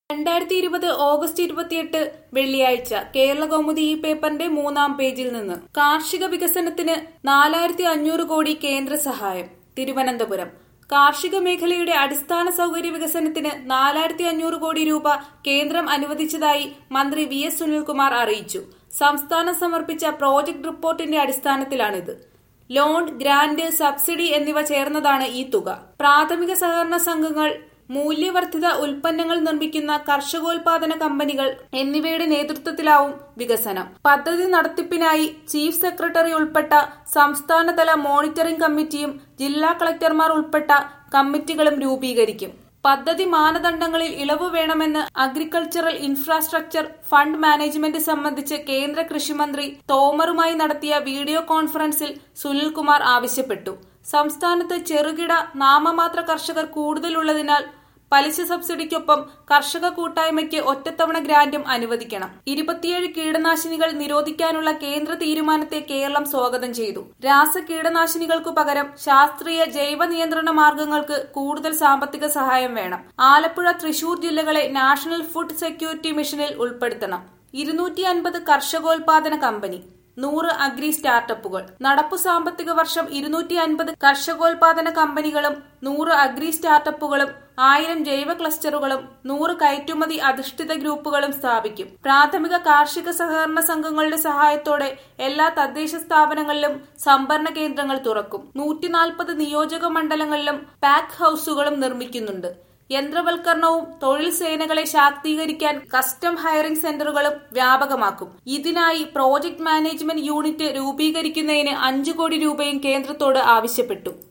രണ്ടായിരത്തി ഇരുപത് ഓഗസ്റ്റ് ഇരുപത്തിയെട്ട് വെള്ളിയാഴ്ച കേരള കൗമുദി ഈ പേപ്പറിന്റെ മൂന്നാം പേജിൽ നിന്ന് കാർഷിക വികസനത്തിന് നാലായിരത്തി അഞ്ഞൂറ് കോടി കേന്ദ്ര സഹായം തിരുവനന്തപുരം കാർഷിക മേഖലയുടെ അടിസ്ഥാന സൗകര്യ വികസനത്തിന് നാലായിരത്തി അഞ്ഞൂറ് കോടി രൂപ കേന്ദ്രം അനുവദിച്ചതായി മന്ത്രി വി എസ് സുനിൽകുമാർ അറിയിച്ചു സംസ്ഥാനം സമർപ്പിച്ച പ്രോജക്ട് റിപ്പോർട്ടിന്റെ അടിസ്ഥാനത്തിലാണിത് ലോൺ ഗ്രാന്റ് സബ്സിഡി എന്നിവ ചേർന്നതാണ് ഈ തുക പ്രാഥമിക സഹകരണ സംഘങ്ങൾ മൂല്യവർദ്ധിത ഉൽപ്പന്നങ്ങൾ നിർമ്മിക്കുന്ന കർഷകോൽപാദന കമ്പനികൾ എന്നിവയുടെ നേതൃത്വത്തിലാവും വികസനം പദ്ധതി നടത്തിപ്പിനായി ചീഫ് സെക്രട്ടറി ഉൾപ്പെട്ട സംസ്ഥാനതല മോണിറ്ററിംഗ് കമ്മിറ്റിയും ജില്ലാ കളക്ടർമാർ ഉൾപ്പെട്ട കമ്മിറ്റികളും രൂപീകരിക്കും പദ്ധതി മാനദണ്ഡങ്ങളിൽ ഇളവ് വേണമെന്ന് അഗ്രികൾച്ചറൽ ഇൻഫ്രാസ്ട്രക്ചർ ഫണ്ട് മാനേജ്മെന്റ് സംബന്ധിച്ച് കേന്ദ്ര കൃഷിമന്ത്രി തോമറുമായി നടത്തിയ വീഡിയോ കോൺഫറൻസിൽ സുനിൽകുമാർ ആവശ്യപ്പെട്ടു സംസ്ഥാനത്ത് ചെറുകിട നാമമാത്ര കർഷകർ കൂടുതലുള്ളതിനാൽ പലിശ സബ്സിഡിക്കൊപ്പം കർഷക കൂട്ടായ്മയ്ക്ക് ഒറ്റത്തവണ ഗ്രാന്റും അനുവദിക്കണം ഇരുപത്തിയേഴ് കീടനാശിനികൾ നിരോധിക്കാനുള്ള കേന്ദ്ര തീരുമാനത്തെ കേരളം സ്വാഗതം ചെയ്തു രാസ കീടനാശിനികൾക്കു പകരം ശാസ്ത്രീയ ജൈവ നിയന്ത്രണ മാർഗങ്ങൾക്ക് കൂടുതൽ സാമ്പത്തിക സഹായം വേണം ആലപ്പുഴ തൃശൂർ ജില്ലകളെ നാഷണൽ ഫുഡ് സെക്യൂരിറ്റി മിഷനിൽ ഉൾപ്പെടുത്തണം ഇരുന്നൂറ്റി അൻപത് കർഷകോൽപാദന കമ്പനി നൂറ് അഗ്രി സ്റ്റാർട്ടപ്പുകൾ നടപ്പു സാമ്പത്തിക വർഷം ഇരുന്നൂറ്റി അൻപത് കർഷകോൽപാദന കമ്പനികളും നൂറ് അഗ്രി സ്റ്റാർട്ടപ്പുകളും ആയിരം ജൈവ ക്ലസ്റ്ററുകളും നൂറ് കയറ്റുമതി അധിഷ്ഠിത ഗ്രൂപ്പുകളും സ്ഥാപിക്കും പ്രാഥമിക കാർഷിക സഹകരണ സംഘങ്ങളുടെ സഹായത്തോടെ എല്ലാ തദ്ദേശ സ്ഥാപനങ്ങളിലും സംഭരണ കേന്ദ്രങ്ങൾ തുറക്കും നൂറ്റിനാൽപ്പത് നിയോജക മണ്ഡലങ്ങളിലും പാക്ക് ഹൌസുകളും നിർമ്മിക്കുന്നുണ്ട് യന്ത്രവൽക്കരണവും തൊഴിൽ സേനകളെ ശാക്തീകരിക്കാൻ കസ്റ്റം ഹയറിംഗ് സെന്ററുകളും വ്യാപകമാക്കും ഇതിനായി പ്രോജക്ട് മാനേജ്മെന്റ് യൂണിറ്റ് രൂപീകരിക്കുന്നതിന് അഞ്ചു കോടി രൂപയും കേന്ദ്രത്തോട് ആവശ്യപ്പെട്ടു